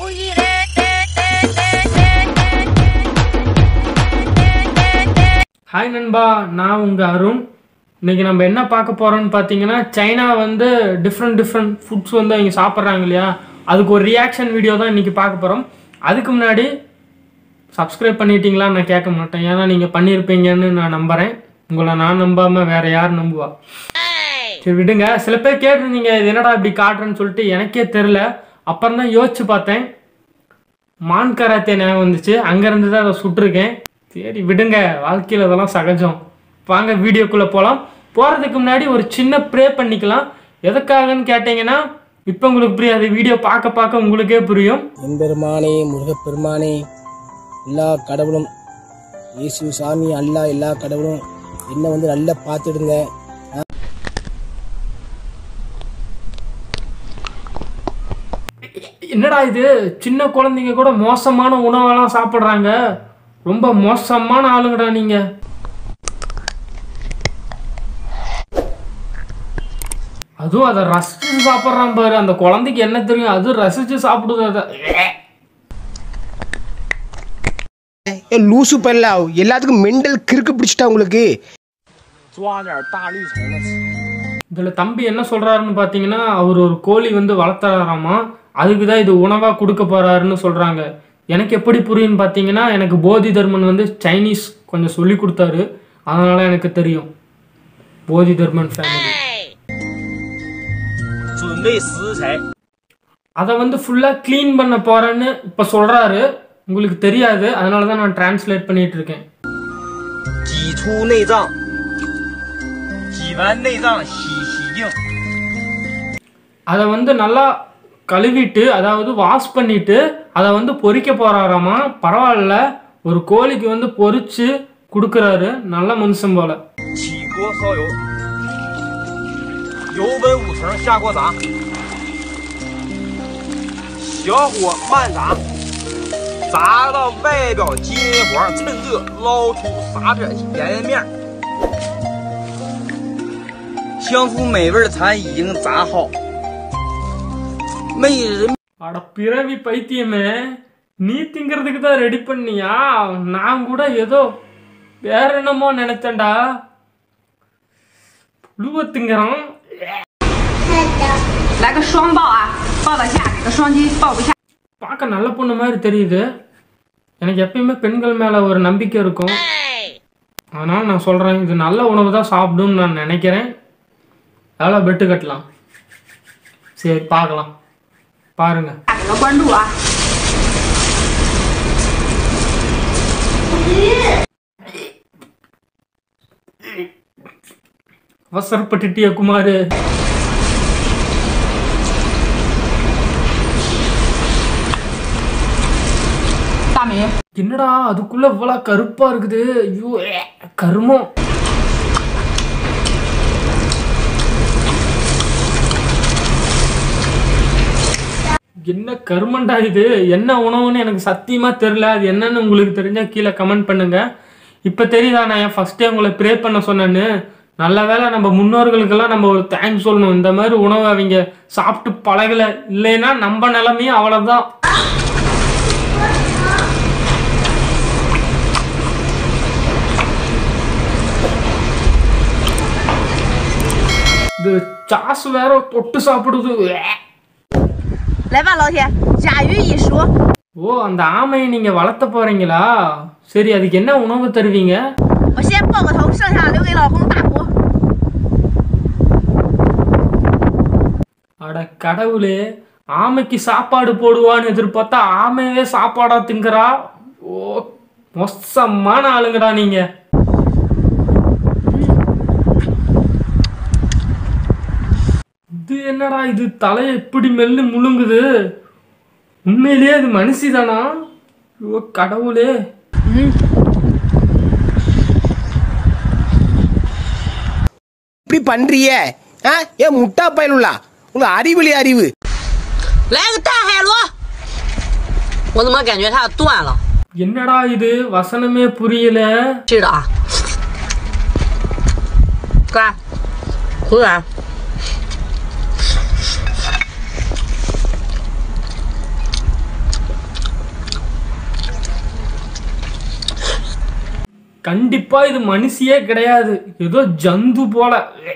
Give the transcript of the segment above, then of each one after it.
Hi நண்பா நான் உங்க அருண் இன்னைக்கு நம்ம என்ன பார்க்க போறோம்னு பார்த்தீங்கன்னா சைனா வந்து டிஃப்ரெண்ட் டிஃப்ரெண்ட் ஃபுட்ஸ் வந்து அவங்க சாப்பிட்றாங்க இல்லையா அதுக்கு ஒரு ரியாக்ஷன் வீடியோ தான் இன்னைக்கு பார்க்க போகிறோம் அதுக்கு முன்னாடி சப்ஸ்கிரைப் பண்ணிட்டீங்களான்னு நான் கேட்க மாட்டேன் ஏன்னா நீங்கள் பண்ணியிருப்பீங்கன்னு நான் நம்புகிறேன் உங்களை நான் நம்பாமல் வேற யார் நம்புவா சரி விடுங்க சில பேர் கேட்டிருந்தீங்க இது என்னடா இப்படி காட்டுறேன்னு சொல்லிட்டு எனக்கே தெரில அப்புறம் தான் யோசிச்சு பார்த்தேன் மான் கராத்தே ஞாபகம் வந்துச்சு அங்கேருந்து தான் அதை சுட்டிருக்கேன் சரி விடுங்க வாழ்க்கையில் இதெல்லாம் சகஜம் வாங்க வீடியோக்குள்ளே போகலாம் போகிறதுக்கு முன்னாடி ஒரு சின்ன ப்ரே பண்ணிக்கலாம் எதுக்காகன்னு கேட்டிங்கன்னா இப்போ உங்களுக்கு புரியாது வீடியோ பார்க்க பார்க்க உங்களுக்கே புரியும் எம்பெருமானே முருகப்பெருமானே எல்லா கடவுளும் இயேசு சாமி அல்லா எல்லா கடவுளும் என்ன வந்து நல்லா பார்த்துடுங்க என்னடா இது சின்ன குழந்தைங்க கூட மோசமான உணவெல்லாம் சாப்பிட்றாங்க ரொம்ப மோசமான ஆளுங்கடா நீங்கள் அதுவும் அதை ரசிச்சு சாப்பிட்றான் பாரு அந்த குழந்தைக்கு என்ன தெரியும் அது ரசிச்சு சாப்பிடுது அதை ஏ லூசு பல்ல எல்லாத்துக்கும் மெண்டல் கிறுக்கு பிடிச்சிட்டா உங்களுக்கு 抓点大绿虫子吃。 இதில் தம்பி என்ன சொல்கிறாருன்னு பார்த்தீங்கன்னா அவர் ஒரு கோழி வந்து வளர்த்துறாராமா அதுக்கு தான் இது உணவாக கொடுக்க போகிறாருன்னு சொல்கிறாங்க எனக்கு எப்படி புரியும்னு பார்த்தீங்கன்னா எனக்கு போதி தர்மன் வந்து சைனீஸ் கொஞ்சம் சொல்லி கொடுத்தாரு அதனால எனக்கு தெரியும் போதி தர்மன் ஃபேமிலி 准备食材： அதை வந்து ஃபுல்லாக க்ளீன் பண்ண போகிறேன்னு இப்போ சொல்கிறாரு உங்களுக்கு தெரியாது அதனால தான் நான் டிரான்ஸ்லேட் பண்ணிட்டு இருக்கேன் 挤出内脏，挤完内脏洗洗净， அதை வந்து நல்லா கழுவிட்டு அதாவது வாஷ் பண்ணிட்டு அதை வந்து பொரிக்க போறாராமா பரவாயில்ல ஒரு கோழிக்கு வந்து பொரிச்சு கொடுக்குறாரு நல்ல மனுஷன் போல 起锅烧油，油温五成，下锅炸，小火慢炸，炸到外表金黄，趁热捞出，撒点甜面。香酥美味的菜已经炸好，没人 அட பிறவி பைத்தியமே நீ திங்கிறதுக்கு தான் ரெடி பண்ணியா நான் கூட ஏதோ வேற என்னமோ நினைச்சேன்டா புழுவ திங்கிறான் 来个双抱啊，抱得下，给个双击抱不下。 பார்க்க நல்ல பொண்ணு மாதிரி தெரியுது எனக்கு எப்பயுமே பெண்கள் மேலே ஒரு நம்பிக்கை இருக்கும் அதனால் நான் சொல்கிறேன் இது நல்ல உணவு தான் சாப்பிடும்னு நான் நினைக்கிறேன் எவ்வளோ பெட்டு கட்டலாம் சரி பார்க்கலாம் பாருங்க 给个关注啊！ அவசரப்பட்டுட்டிய குமார் 大美， என்னடா அதுக்குள்ள இவ்வளோ கருப்பா இருக்குது ஐயோ ஏ, கருமம் என்ன கருமண்டா இது என்ன உணவுன்னு எனக்கு சத்தியமா தெரியல அது என்னன்னு உங்களுக்கு தெரிஞ்சா கீழே கமெண்ட் பண்ணுங்க இப்போ தெரியுதா நான் ஏன் ஃபர்ஸ்டே உங்களை ப்ரே பண்ண சொன்னேன்னு நல்ல வேளை நம்ம முன்னோர்களுக்கெல்லாம் நம்ம ஒரு தேங்க்ஸ் சொல்லணும் இந்த மாதிரி உணவு அவங்க சாப்பிட்டு பழகல இல்லைன்னா நம்ம நிலைமையும் அவ்வளோதான் இது சாஸ் வேற தொட்டு சாப்பிடுது ஏ. 来吧，老铁，甲鱼一熟， ஓ அந்த ஆமையை நீங்க வளர்த்த போறீங்களா சரி அதுக்கு என்ன உணவு தருவீங்க 我先爆个头，剩下的留给老公大锅。 அட கடவுளே ஆமைக்கு சாப்பாடு போடுவான்னு எதிர்பார்த்தா ஆமையவே சாப்பாடா திங்குறா ஓ மோசமான ஆளுங்கடா நீங்க இது என்னடா இது தலையை இப்படி மெல்லு முழுங்குது உண்மையிலேயே அது மனுஷிதானா ஓ கடவுளே இப்படி பண்றிய ஆ ஏன் முட்டா பயலுள்ளா உங்க அறிவிலி அறிவு 来个大海螺，我怎么感觉它断了？ என்னடா இது வசனமே புரியல 是的啊，干，回来， ஓ கண்டிப்பா இது மனுஷியே கிடையாது ஏதோ ஜந்து போல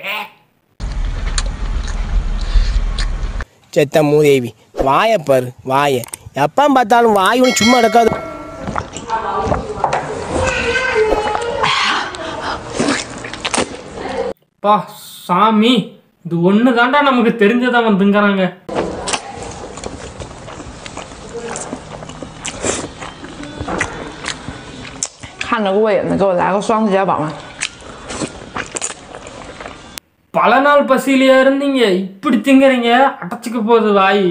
செத்த மூதேவி வாயை பாரு வாயை எப்போ பார்த்தாலும் வாய் ஒன்று சும்மா நடக்காது பா சாமி இது ஒன்று தாண்டா நமக்கு தெரிஞ்சதை அவன் திங்கறாங்க 看着过瘾的，给我来个双节棒吧。 பல நாள் பசியிலையா இருந்தீங்க இப்படி திங்கறீங்க அடைச்சிக்க போகுது வாய்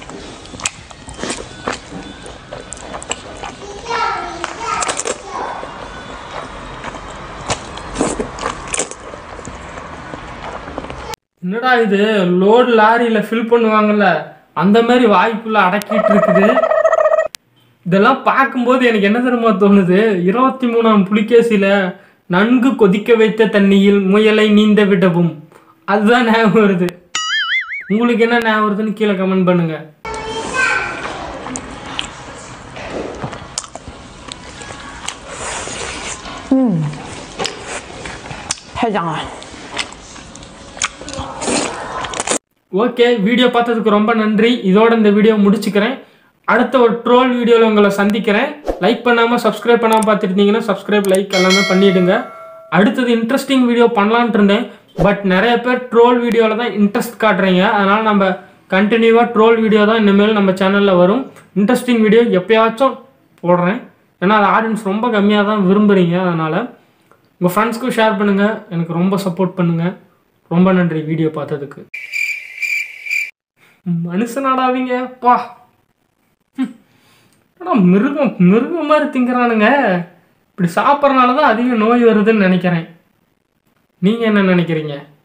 என்னடா இது லோடு லாரியில ஃபில் பண்ணுவாங்கல்ல அந்த மாதிரி வாய்க்குள்ள அடக்கிட்டு இருக்குது இதெல்லாம் பார்க்கும்போது எனக்கு என்ன தெரியுமா தோணுது இருபத்தி மூணாம் புலிகேசியில நன்கு கொதிக்க வைத்த தண்ணியில் முயலை நீந்த விடவும் அதுதான் ஞாபகம் வருது உங்களுக்கு என்ன ஞாபகம் வருதுன்னு கீழே கமெண்ட் பண்ணுங்க 太香了。 ஓகே வீடியோ பார்த்ததுக்கு ரொம்ப நன்றி இதோட இந்த வீடியோ முடிச்சுக்கிறேன் அடுத்த ஒரு ட்ரோல் வீடியோவில் உங்களை சந்திக்கிறேன் லைக் பண்ணாமல் சப்ஸ்கிரைப் பண்ணாமல் பார்த்துருந்தீங்கன்னா சப்ஸ்கிரைப் லைக் எல்லாமே பண்ணிடுங்க அடுத்தது இன்ட்ரெஸ்டிங் வீடியோ பண்ணலான்ட்டு இருந்தேன் பட் நிறைய பேர் ட்ரோல் வீடியோவில் தான் இன்ட்ரெஸ்ட் காட்டுறீங்க அதனால் நம்ம கண்டினியூவாக ட்ரோல் வீடியோ தான் இனிமேல் நம்ம சேனலில் வரும் இன்ட்ரெஸ்டிங் வீடியோ எப்பயாச்சும் போடுறேன் ஏன்னா அது ஆடியன்ஸ் ரொம்ப கம்மியாக தான் விரும்புகிறீங்க அதனால் உங்கள் ஃப்ரெண்ட்ஸ்க்கும் ஷேர் பண்ணுங்கள் எனக்கு ரொம்ப சப்போர்ட் பண்ணுங்கள் ரொம்ப நன்றி வீடியோ பார்த்ததுக்கு மனுஷனாடாவீங்க பா ஹம். ஆனா மிருகம் மிருகம் மாதிரி திங்கிறானுங்க இப்படி சாப்பிட்றனால தான் அதிக நோய் வருதுன்னு நினைக்கிறேன் நீங்கள் என்ன நினைக்கிறீங்க